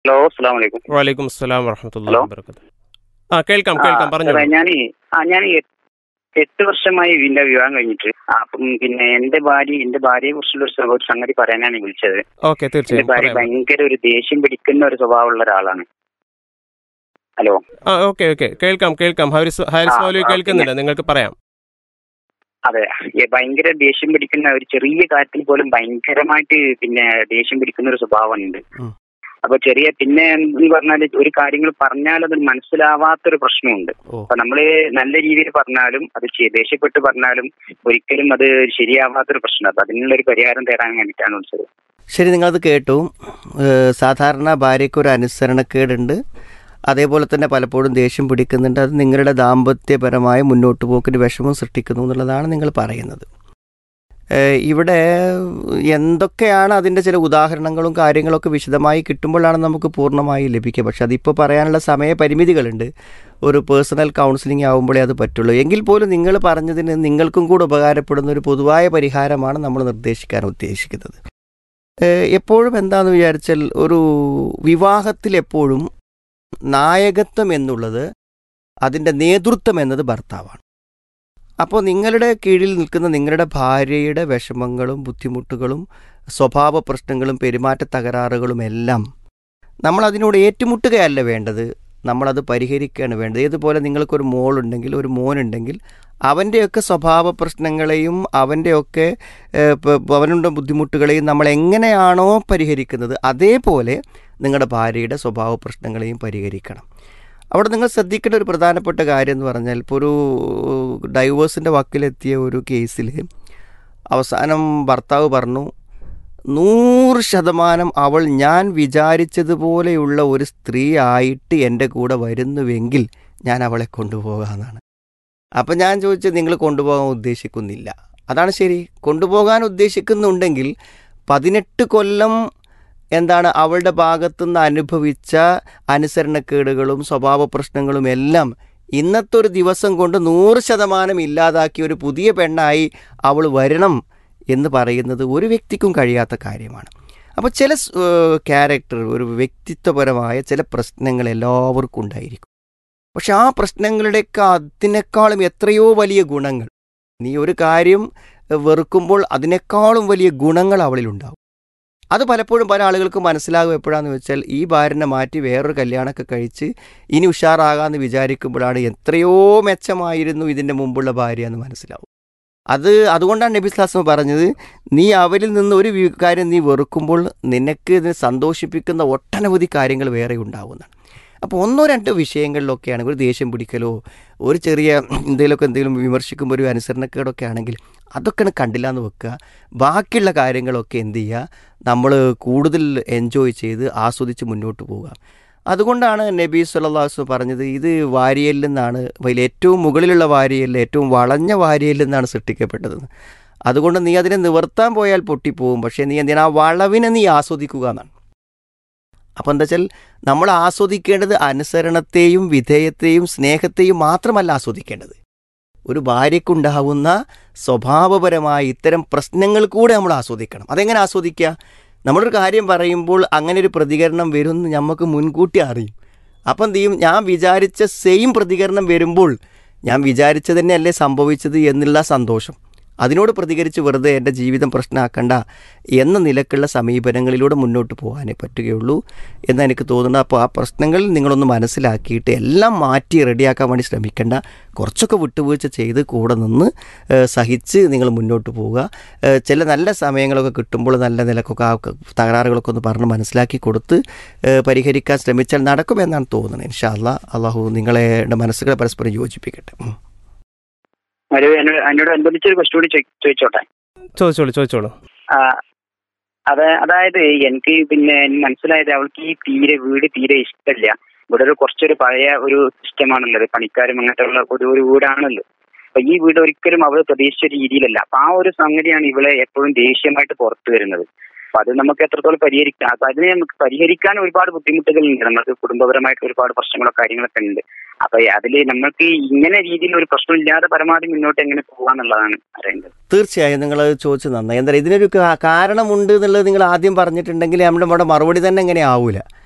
Hello അസ്സാം വലൈക്കും വലൈക്കും അസ്സലാം വറഹമത്തുള്ള ഹലോ. വബർക്കാത്തു ആ കേൾക്കാം കേൾക്കാം പറഞ്ഞു ഞാൻ ആ ഞാൻ എട്ട് വർഷമായി എന്റെ വിവാഹം കഴിഞ്ഞിട്ട് ആ, അപ്പം പിന്നെ എന്റെ ഭാര്യ എന്റെ ഭാര്യയെ കുറിച്ചുള്ള ഒരു സംഭവം- ഒരു സംഗതി പറയാനാണ് വിളിച്ചത് ഓക്കെ എന്റെ തീർച്ചയായും ഭാര്യ പറയാം ഭയങ്കര ഒരു ദേഷ്യം പിടിക്കുന്ന ഒരു സ്വഭാവമുള്ള ഒരാളാണ് ഹലോ ആ ഓക്കെ ഓക്കെ കേൾക്കാം കേൾക്കാം ഹാരിസ് ഹാരിസ് ആ, മൗലവി ആ, കേൾക്കുന്നുണ്ട് നിങ്ങൾക്ക് പറയാം അതെ ഈ ഭയങ്കര ദേഷ്യം പിടിക്കുന്ന ഒരു ചെറിയ കാര്യത്തിൽ പോലും ഭയങ്കരമായിട്ട് പിന്നെ ദേഷ്യം പിടിക്കുന്ന ഒരു സ്വഭാവമുണ്ട് ഉം. അപ്പൊ ചെറിയ പിന്നെ എന്ന് പറഞ്ഞാല് ഒരു കാര്യങ്ങൾ പറഞ്ഞാൽ അത് മനസ്സിലാവാത്തൊരു പ്രശ്നമുണ്ട് ഓ അപ്പൊ നമ്മള് നല്ല രീതിയിൽ പറഞ്ഞാലും അത് ചെ- ദേഷ്യപ്പെട്ട് പറഞ്ഞാലും ഒരിക്കലും അത് ശരിയാവാത്തൊരു പ്രശ്നം അപ്പൊ അതിനുള്ള ഒരു പരിഹാരം തേടാൻ വേണ്ടിയിട്ടാണ് വിളിച്ചത് ശരി നിങ്ങളത് കേട്ടു ഏഹ് സാധാരണ ഭാര്യയ്ക്ക് ഒരു അനുസരണക്കേടുണ്ട് അതേപോലെ തന്നെ പലപ്പോഴും ദേഷ്യം പിടിക്കുന്നുണ്ട് അത് നിങ്ങളുടെ ദാമ്പത്യപരമായ മുന്നോട്ട് പോക്കിന് വിഷമം സൃഷ്ടിക്കുന്നു എന്നുള്ളതാണ് നിങ്ങൾ പറയുന്നത് ഏഹ് ഇവിടെ എന്തൊക്കെയാണ് അതിൻ്റെ ചില ഉദാഹരണങ്ങളും കാര്യങ്ങളൊക്കെ വിശദമായി കിട്ടുമ്പോഴാണ് നമുക്ക് പൂർണ്ണമായി ലഭിക്കുക പക്ഷെ അതിപ്പോൾ പറയാനുള്ള സമയപരിമിതികളുണ്ട് ഒരു പേഴ്സണൽ കൗൺസിലിംഗ് ആകുമ്പോഴേ അത് പറ്റുള്ളൂ എങ്കിൽ പോലും നിങ്ങൾ പറഞ്ഞതിന് നിങ്ങൾക്കും കൂടെ ഉപകാരപ്പെടുന്ന ഒരു പൊതുവായ പരിഹാരമാണ് നമ്മൾ നിർദ്ദേശിക്കാൻ ഉദ്ദേശിക്കുന്നത് ഏഹ് എപ്പോഴും എന്താന്ന് വിചാരിച്ചാൽ ഒരു വിവാഹത്തിൽ എപ്പോഴും നായകത്വം എന്നുള്ളത് അതിൻ്റെ നേതൃത്വം എന്നത് ഭർത്താവാണ് അപ്പോൾ നിങ്ങളുടെ കീഴിൽ നിൽക്കുന്ന നിങ്ങളുടെ ഭാര്യയുടെ വിഷമങ്ങളും ബുദ്ധിമുട്ടുകളും സ്വഭാവ പ്രശ്നങ്ങളും പെരുമാറ്റ തകരാറുകളും എല്ലാം നമ്മൾ അതിനോട് ഏറ്റുമുട്ടുകയല്ല വേണ്ടത് നമ്മളത് പരിഹരിക്കുകയാണ് വേണ്ടത് ഏതുപോലെ നിങ്ങൾക്കൊരു മോളുണ്ടെങ്കിൽ ഒരു മോനുണ്ടെങ്കിൽ അവൻ്റെയൊക്കെ സ്വഭാവ പ്രശ്നങ്ങളെയും അവൻ്റെയൊക്കെ ഏഹ്, പ- പ- അവനുണ്ട ബുദ്ധിമുട്ടുകളെയും നമ്മൾ എങ്ങനെയാണോ പരിഹരിക്കുന്നത് അതേപോലെ നിങ്ങളുടെ ഭാര്യയുടെ സ്വഭാവ പ്രശ്നങ്ങളെയും പരിഹരിക്കണം അവിടെ നിങ്ങൾ ശ്രദ്ധിക്കേണ്ട ഒരു പ്രധാനപ്പെട്ട കാര്യം എന്ന് പറഞ്ഞാൽ ഇപ്പോൾ ഒരു ഡൈവേഴ്സിൻ്റെ വക്കിലെത്തിയ ഒരു കേസിൽ അവസാനം ഭർത്താവ് പറഞ്ഞു നൂറ് ശതമാനം അവൾ ഞാൻ വിചാരിച്ചതുപോലെയുള്ള ഒരു സ്ത്രീ ആയിട്ട് എൻ്റെ കൂടെ വരുന്നുവെങ്കിൽ ഞാൻ അവളെ കൊണ്ടുപോകാമെന്നാണ് അപ്പം ഞാൻ ചോദിച്ചത് നിങ്ങൾ കൊണ്ടുപോകാൻ ഉദ്ദേശിക്കുന്നില്ല അതാണ് ശരി കൊണ്ടുപോകാൻ ഉദ്ദേശിക്കുന്നുണ്ടെങ്കിൽ പതിനെട്ട് കൊല്ലം എന്താണ് അവളുടെ ഭാഗത്തുനിന്ന് അനുഭവിച്ച അനുസരണക്കേടുകളും സ്വഭാവ പ്രശ്നങ്ങളും എല്ലാം ഇന്നത്തെ ഒരു ദിവസം കൊണ്ട് നൂറ് ശതമാനം ഇല്ലാതാക്കിയ ഒരു പുതിയ പെണ്ണായി അവൾ വരണം എന്ന് പറയുന്നത് ഒരു വ്യക്തിക്കും കഴിയാത്ത കാര്യമാണ് അപ്പോൾ ചില ക്യാരക്ടർ ഒരു വ്യക്തിത്വപരമായ ചില പ്രശ്നങ്ങൾ എല്ലാവർക്കും ഉണ്ടായിരിക്കും പക്ഷെ ആ പ്രശ്നങ്ങളുടെയൊക്കെ അതിനേക്കാളും എത്രയോ വലിയ ഗുണങ്ങൾ നീ ഒരു കാര്യം വെറുക്കുമ്പോൾ അതിനേക്കാളും വലിയ ഗുണങ്ങൾ അവളിലുണ്ടാവും അത് പലപ്പോഴും പല ആളുകൾക്കും മനസ്സിലാകും എപ്പോഴാന്ന് വെച്ചാൽ ഈ ഭാര്യനെ മാറ്റി വേറൊരു കല്യാണമൊക്കെ കഴിച്ച് ഇനി ഉഷാറാകാമെന്ന് വിചാരിക്കുമ്പോഴാണ് എത്രയോ മെച്ചമായിരുന്നു ഇതിൻ്റെ മുമ്പുള്ള ഭാര്യ എന്ന് മനസ്സിലാവും അത് അതുകൊണ്ടാണ് നബി സ്ലാസ്മ പറഞ്ഞത് നീ അവരിൽ നിന്ന് ഒരു വി- കാര്യം നീ വെറുക്കുമ്പോൾ നിനക്ക് ഇതിനെ സന്തോഷിപ്പിക്കുന്ന ഒട്ടനവധി കാര്യങ്ങൾ വേറെ ഉണ്ടാവുന്നതാണ് അപ്പോൾ ഒന്നോ രണ്ടോ വിഷയങ്ങളിലൊക്കെയാണ് ഒരു ദേഷ്യം പിടിക്കലോ ഒരു ചെറിയ എന്തെങ്കിലുമൊക്കെ എന്തെങ്കിലും വിമർശിക്കുമ്പോൾ ഒരു അനുസരണക്കേടൊക്കെ ആണെങ്കിൽ അതൊക്കെയാണ് കണ്ടില്ല എന്ന് വെക്കുക ബാക്കിയുള്ള കാര്യങ്ങളൊക്കെ എന്ത് ചെയ്യുക നമ്മൾ കൂടുതൽ എൻജോയ് ചെയ്ത് ആസ്വദിച്ച് മുന്നോട്ട് പോവുക അതുകൊണ്ടാണ് നബി സല്ലാസ് പറഞ്ഞത് ഇത് വാരിയലിൽ നിന്നാണ് അതിൽ ഏറ്റവും മുകളിലുള്ള വാരിയലിൽ ഏറ്റവും വളഞ്ഞ വാരിയലിൽ നിന്നാണ് സൃഷ്ടിക്കപ്പെട്ടത് അതുകൊണ്ട് നീ അതിനെ നിവർത്താൻ പോയാൽ പൊട്ടിപ്പോവും പക്ഷേ നീ എന്തിനാ ആ വളവിനെ നീ ആസ്വദിക്കുക എന്നാണ് അപ്പോൾ എന്താ വെച്ചാൽ നമ്മൾ ആസ്വദിക്കേണ്ടത് അനുസരണത്തെയും വിധേയത്തെയും സ്നേഹത്തെയും മാത്രമല്ല ആസ്വദിക്കേണ്ടത് ഒരു ഭാര്യയ്ക്കുണ്ടാവുന്ന സ്വഭാവപരമായ ഇത്തരം പ്രശ്നങ്ങൾ കൂടെ നമ്മൾ ആസ്വദിക്കണം അതെങ്ങനെ ആസ്വദിക്കുക നമ്മളൊരു കാര്യം പറയുമ്പോൾ അങ്ങനെ ഒരു പ്രതികരണം വരുമെന്ന് നമുക്ക് മുൻകൂട്ടി അറിയും അപ്പം എന്ത് ചെയ്യും ഞാൻ വിചാരിച്ച സെയിം പ്രതികരണം വരുമ്പോൾ ഞാൻ വിചാരിച്ചത് തന്നെയല്ലേ സംഭവിച്ചത് എന്നുള്ള സന്തോഷം അതിനോട് പ്രതികരിച്ച് വെറുതെ എൻ്റെ ജീവിതം പ്രശ്നമാക്കണ്ട എന്ന നിലക്കുള്ള സമീപനങ്ങളിലൂടെ മുന്നോട്ട് പോകാനേ പറ്റുകയുള്ളൂ എന്ന് എനിക്ക് തോന്നുന്നു അപ്പോൾ ആ പ്രശ്നങ്ങൾ നിങ്ങളൊന്ന് മനസ്സിലാക്കിയിട്ട് എല്ലാം മാറ്റി റെഡിയാക്കാൻ വേണ്ടി ശ്രമിക്കേണ്ട കുറച്ചൊക്കെ വിട്ടുവീഴ്ച ചെയ്ത് കൂടെ നിന്ന് ഏഹ്, സഹിച്ച് നിങ്ങൾ മുന്നോട്ട് പോവുക ഏഹ്, ചില നല്ല സമയങ്ങളൊക്കെ കിട്ടുമ്പോൾ നല്ല നിലക്കൊക്കെ ആ തകരാറുകളൊക്കെ ഒന്ന് പറഞ്ഞ് മനസ്സിലാക്കി കൊടുത്ത് ഏഹ്, പരിഹരിക്കാൻ ശ്രമിച്ചാൽ നടക്കുമെന്നാണ് തോന്നുന്നത് ഇൻഷാ അല്ലാ അള്ളാഹു നിങ്ങളെ മനസ്സുകളെ പരസ്പരം യോജിപ്പിക്കട്ടെ ഉം. ഒരു എന്നോട് എന്നോട് അനുബന്ധിച്ചൊരു ക്വസ്റ്റ്യൻ കൂടി ചോദി- ചോദിച്ചോട്ടെ ചോദിച്ചോളൂ ചോദിച്ചോളൂ ആ, അത് അതായത് എനിക്ക് പിന്നെ മനസ്സിലായത് അവൾക്ക് ഈ തീരെ വീട് തീരെ ഇഷ്ടമില്ല ഇവിടെ ഒരു കുറച്ചൊരു പഴയ ഒരു സിസ്റ്റമാണുള്ളത് പണിക്കാരും അങ്ങനത്തെ ഉള്ള ഒരു ഒരു വീടാണല്ലോ അപ്പൊ ഈ വീട് ഒരിക്കലും അവൾ പ്രതീക്ഷിച്ച രീതിയിലല്ല അപ്പൊ ആ ഒരു സംഗതിയാണ് ഇവളെ എപ്പോഴും ദേഷ്യമായിട്ട് പുറത്തു വരുന്നത് അപ്പൊ അത് നമുക്ക് എത്രത്തോളം പരിഹരിക്കാം അപ്പൊ അതിനെ നമുക്ക് പരിഹരിക്കാൻ ഒരുപാട് ബുദ്ധിമുട്ടുകളുണ്ട് നമുക്ക് കുടുംബപരമായിട്ട് ഒരുപാട് പ്രശ്നങ്ങളോ കാര്യങ്ങളൊക്കെ ഉണ്ട് അപ്പൊ അതിൽ നമ്മൾക്ക് ഇങ്ങനെ രീതിയിൽ ഒരു പ്രശ്നമില്ലാതെ പരമാവധി മുന്നോട്ട് എങ്ങനെ പോകാന്നുള്ളതാണ് അറിയേണ്ടത് തീർച്ചയായും നിങ്ങൾ ചോദിച്ചു നന്നായി എന്താ പറയുക ഇതിനൊരു കാ- കാരണമുണ്ട് എന്നുള്ളത് നിങ്ങൾ ആദ്യം പറഞ്ഞിട്ടുണ്ടെങ്കിൽ നമ്മുടെ നമ്മുടെ മറുപടി തന്നെ എങ്ങനെ ആവൂല